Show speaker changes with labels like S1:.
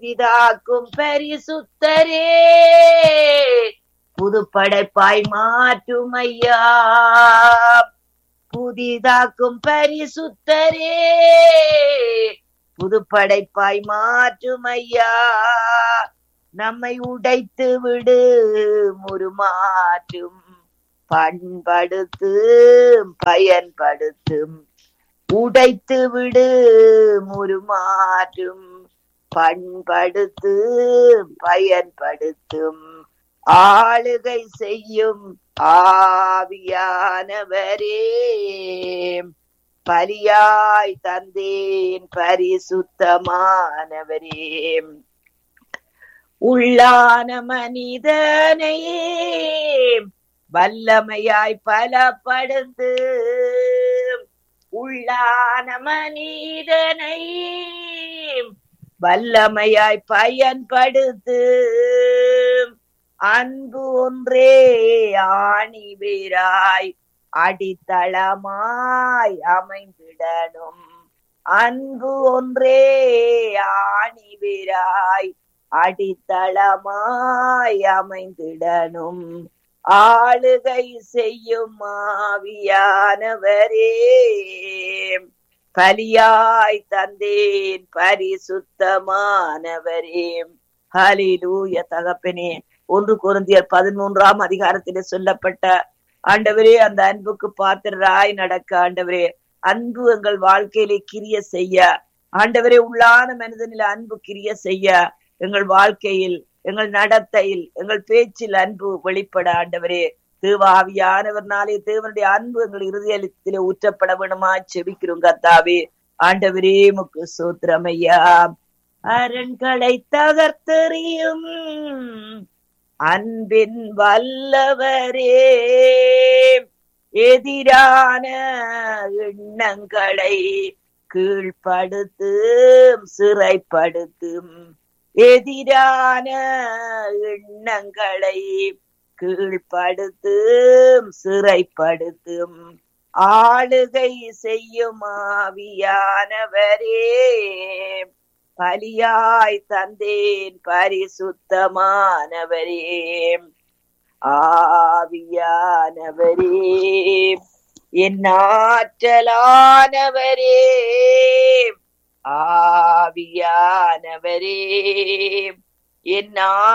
S1: புதிதாக்கும் பரிசுத்தரே புதுப்படைப்பாய் மாற்றும் ஐயா புதிதாக்கும் பரிசுத்தரே புதுப்படைப்பாய் மாற்றும் ஐயா நம்மை உடைத்து விடு முறுமாற்றும் பண்படுத்தும் பயன்படுத்தும் உடைத்து விடு முறுமாற்றும் பண்படுத்தும் பயன்படுத்தும் ஆளுகை செய்யும் ஆவியானவரே பலியாய் தந்தேன் பரிசுத்தமானவரே உள்ளான மனிதனையே வல்லமையாய் பலப்படுத்து உள்ளான மனிதனை வல்லமையாய் பயன்படுத்து அன்பு ஒன்றே ஆணி வீராய் அடித்தளமாய் அமைந்திடணும் அன்பு ஒன்றே ஆணி வீராய் அடித்தளமாய் அமைந்திடணும் ஆளுகை செய்யும் ஆவியானவரே பலியாய் தந்தேன் பரிசுத்தமானவரே ஹலிலூய தகப்பனே ஒன்று குருந்தியர் பதிமூன்றாம் அதிகாரத்திலே சொல்லப்பட்ட ஆண்டவரே அந்த அன்புக்கு பாத்திரராய் நடக்க ஆண்டவரே அன்பு எங்கள் வாழ்க்கையிலே கிரிய செய்ய ஆண்டவரே உள்ளான மனிதனில் அன்பு கிரிய செய்ய எங்கள் வாழ்க்கையில் எங்கள் நடத்தையில் எங்கள் பேச்சில் அன்பு வெளிப்பட ஆண்டவரே தேவாவியானவர்னாலே தேவனுடைய அன்பு எங்கள் இருதயத்திலே ஊற்றப்பட வேணுமா செபிக்கிறோம் கத்தாவே ஆண்டவரே முக்கு சூத்திரமையா அரண்களை தகர்த்தெறியும் அன்பின் வல்லவரே எதிரான எண்ணங்களை கீழ்ப்படுத்தும் சிறைப்படுத்தும் எதிரான எண்ணங்களை கீழ்ப்படுத்தும் சிறைப்படுத்தும் ஆளுகை செய்யும் ஆவியானவரே பலியாய் தந்தேன் பரிசுத்தமானவரே ஆவியானவரே என் ஆற்றலானவரே ஆவியானவரே என்